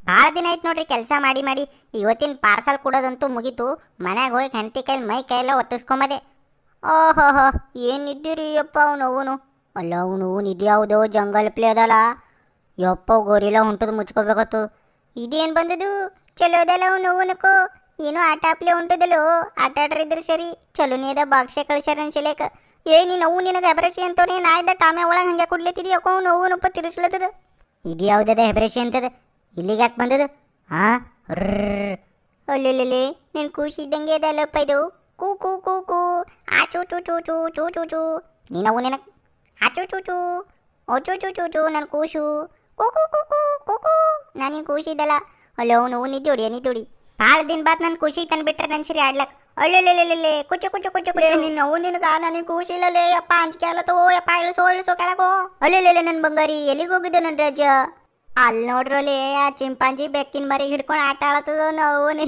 ಭಾಳ ದಿನ ಆಯ್ತು ನೋಡ್ರಿ ಕೆಲಸ ಮಾಡಿ ಮಾಡಿ ಇವತ್ತಿನ ಪಾರ್ಸಲ್ ಕೊಡೋದಂತೂ ಮುಗೀತು ಮನ್ಯಾಗ ಹೋಗಿ ಹೆಂಡತಿ ಕೈಲಿ ಮೈ ಕೈಯೆಲ್ಲ ಒತ್ತಿಸ್ಕೊಂಬದೆ ಓಹೋಹೋ ಏನಿದ್ದೀರಿ ಯಪ್ಪ ಅವನು ಅವನು ಅಲ್ಲ ಅವನು ಇದ್ಯಾವುದೋ ಜಂಗಲ್ ಪ್ಲೇ ಅದಲ್ಲ ಯಪ್ಪ ಗೋರಿಲ್ಲ ಹೊಂಟದು ಮುಚ್ಕೋಬೇಕತ್ತು ಇದೇನು ಬಂದದು ಚಲೋ ಅದಲ್ಲ ಅವನು ಅವನಕ್ಕೋ ಏನೋ ಆಟ ಪ್ಲೇ ಹೊಂಟದಲ್ಲೋ ಆಟ ಆಡ್ರಿದ್ರು ಸರಿ ಚಲೋನೇ ಅದ ಬಾಕ್ಸೆ ಕಳ್ಸ್ಯಾರ ಅನ್ಸಲೇಕ ಏ ನೀನು ಅವು ನಿನಗೆ ಹೆಬರಸಿ ಅಂತವ್ರಿ ನಾಯ್ದ ಟಾಮೆ ಒಳಗೆ ಹಂಗೆ ಕೊಡ್ಲತ್ತಿದಿ ಯಾಕೋ ಅವ್ನು ಅವನಪ್ಪ ತಿರ್ಸ್ಲತ್ತದ ಇದು ಯಾವುದದ ಹೆಬರಸಿ ಅಂತದ ಇಲ್ಲಿಗೆ ಯಾಕೆ ಬಂದದು ಹಾಂ ಅಲ್ಲಲ್ಲಿ ನೀನು ಖುಷಿ ಇದ್ದಂಗೆ ಅದಲ್ಲಪ್ಪ ಇದು ಕೂ ಕೂ ಕೂ ಕೂ ಆ ಚೂ ಚೂ ಚೂ ಚೂ ಚೂ ಚೂ ಚೂ ನೀನವು ನಿನಗೆ ಆ ಚೂ ಚೂ ಚೂ ಓ ಚೂ ಚೂ ಚೂ ಚೂ ನನ್ನ ಕೂಸು ಕೂ ಕೂ ಕೂ ಕೂ ಕೂ ಕೂ ನಾನು ನಿನ್ನ ಖುಷಿ ಇದ್ದಲ್ಲ ಅಲ್ಲ ಅವನು ನಿದ್ದೋಡಿ ನಿದ್ದೋಡಿ ಭಾಳ ದಿನ ಬಾತ್ ನನ್ನ ಖುಷಿ ತಂದ್ಬಿಟ್ರೆ ನನ್ನ ಸರಿ ಆಡ್ಲಕ್ ಅಳ್ಳೆಲ್ಲೆಲ್ಲೆಲ್ಲೆ ಕುಚ್ಚು ಕುಚ್ಚು ಕುಚ್ಚು ಕುಚ್ಚು ನಿನ್ನ ಅವು ನಿನಗ ನನಗೆ ಖುಷಿ ಇಲ್ಲಲೇ ಯಪ್ಪ ಅಂಜಿಕೆ ಅಲ್ಲತ್ತೋ ಯಪ್ಪ ಇಳಿಸೋ ಇಳಿಸೋ ಕೆಳಗೋ ಅಲ್ಲೆಲ್ಲೆಲ್ಲೆ ನನ್ನ ಬಂಗಾರಿ ಎಲ್ಲಿಗೆ ಹೋಗಿದ್ದೆ ನನ್ನ ರಾಜ ಅಲ್ಲಿ ನೋಡ್ರಲ್ಲಿ ಆ ಚಿಂಪಾಂಜಿ ಬೆಕ್ಕಿನ ಮರಿ ಹಿಡ್ಕೊಂಡು ಆಟ ಆಡತ್ತದ ನೋವು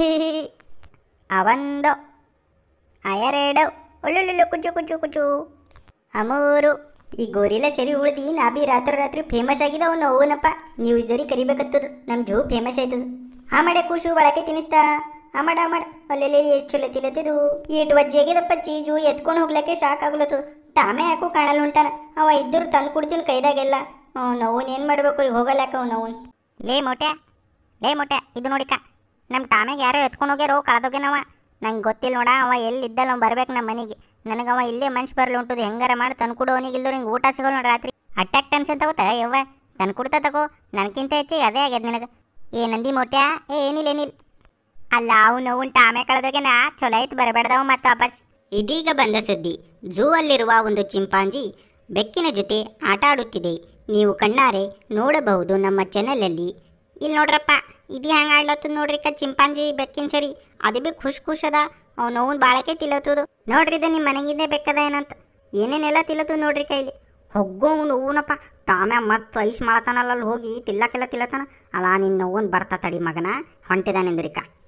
ಅವಂದು ಅಯರೆಡು ಒಳ್ಳೆಳ್ಳೆ ಕುಚ್ಚು ಕುಚ್ಚು ಕುಚ್ಚು ಅಮೂರು ಈ ಗೋರಿಲ್ಲ ಸರಿ ಉಳ್ದಿ ನಾ ಬಿ ರಾತ್ರಿ ರಾತ್ರಿ ಫೇಮಸ್ ಆಗಿದೆ ಅವ್ನು ಅವನಪ್ಪ ನ್ಯೂಸ್ದವ್ರಿಗೆ ಕರಿಬೇಕತ್ತದು ನಮ್ಮ ಜೂ ಫೇಮಸ್ ಆಯ್ತದ ಆ ಮಾಡೆ ಕೂಸು ಬಳಕೆ ತಿನ್ನಿಸ್ತಾ ಆ ಮಾಡ ಆ ಮಾಡ ಅಲ್ಲೆಲ್ಲಿ ಎಷ್ಟು ಚಲೋ ತಿಲ್ಲತ್ತಿದು ಏಟು ವಜ್ಜೆ ಆಗಿದಪ್ಪ ಚೀಜು ಎತ್ಕೊಂಡು ಹೋಗ್ಲಕ್ಕೆ ಶಾಕ್ ಆಗ್ಲತ್ತದು ಟಾಮೆ ಯಾಕೋ ಕಾಣಲ್ಲ ಹೊಂಟಾನ ಅವ ಇದ್ದರು ತಂದು ಕೊಡ್ತೀನಿ ಕೈದಾಗೆಲ್ಲ ಅವ್ನು ಅವನು ಏನು ಮಾಡಬೇಕು ಈಗ ಹೋಗಲ್ಯಾಕ ಅವ್ನು ಅವನು ಲೇ ಮೊಟ್ಟೆ ಲೇ ಮೊಟ್ಟೆ ಇದು ನೋಡಿಕ ನಮ್ಮ ಟಾಮೆಗೆ ಯಾರೋ ಎತ್ಕೊಂಡು ಹೋಗ್ಯಾರೋ ಕಳೆದೋಗ್ಯಾನವ ನಂಗೆ ಗೊತ್ತಿಲ್ಲ ನೋಡ ಅವ ಎಲ್ಲಿದ್ದಲ್ಲ ಅವ್ನು ಬರ್ಬೇಕು ನಮ್ಮ ಮನೆಗೆ ನನಗೆ ಅವ ಇಲ್ಲೇ ಮನ್ಸು ಬರಲಿ ಉಂಟದು ಹೆಂಗಾರ ಮಾಡಿ ತಂದು ಕೊಡು ಅವನಿಗೆ ಇಲ್ದೋ ಹಿಂಗೆ ಊಟ ಸಿಗೋಲ್ಲ ನೋಡಿ ರಾತ್ರಿ ಅಟ್ಯಾಕ್ ಟೆನ್ಷನ್ ತಗೋತ ಯವ್ವ ತಂದು ಕೊಡ್ತಾ ತಗೋ ನನಗಿಂತ ಹೆಚ್ಚಿಗೆ ಅದೇ ಆಗ್ಯದ ನಿನಗೆ ಏನಂದಿ ಮೊಟ್ಯಾ ಏ ಏನಿಲ್ಲ ಏನಿಲ್ಲ ಅಲ್ಲ ಅವನು ಅವ್ನು ಟಾಮೆ ಕಳೆದೋಗ್ಯಾನ ಚಲೋ ಆಯ್ತು ಬರಬೇಡ್ದವ ಮತ್ತೆ ವಾಪಸ್ ಇದೀಗ ಬಂದ ಸುದ್ದಿ ಝೂ ಅಲ್ಲಿರುವ ಒಂದು ಚಿಂಪಾಂಜಿ ಬೆಕ್ಕಿನ ಜೊತೆ ಆಟ ಆಡುತ್ತಿದೆ ನೀವು ಕಣ್ಣಾರೆ ನೋಡಬಹುದು ನಮ್ಮ ಚಾನಲಲ್ಲಿ ಇಲ್ಲಿ ನೋಡ್ರಪ್ಪ ಇದು ಹೆಂಗೆ ಆಡ್ಲತ್ತದ ನೋಡ್ರಿ ಕ ಚಿಂಪಾಂಜಿ ಬೆಕ್ಕಿನ ಸರಿ ಅದು ಬಿ ಖುಷ್ ಖುಷ್ ಅದ ಅವ್ನು ಅವ್ನು ಬಾಳಕೆ ತಿಲ್ಲತ್ತದು ನೋಡ್ರಿ ಇದು ನಿಮ್ಮ ಮನೆಗಿಂದೇ ಬೆಕ್ಕದ ಏನಂತ ಏನೇನೆಲ್ಲ ತಿಲ್ಲತ್ತದ ನೋಡ್ರಿ ಕೈಲಿ ಹೊಗ್ಗೋವ್ನು ಹೂನಪ್ಪ ಟಾಮ್ಯ ಮಸ್ತ್ ಐಸ್ ಮಾಡತಾನಲ್ಲ ಅಲ್ಲಿ ಹೋಗಿ ತಿಲ್ಲಕ್ಕೆಲ್ಲ ತಿಲ್ಲತಾನ ಅಲ್ಲ ನಿನ್ನ ನೋವನ್ ಬರ್ತಾ ತಡಿ ಮಗನ ಹೊಂಟಿದ ನಿಂದ್ರಿಕ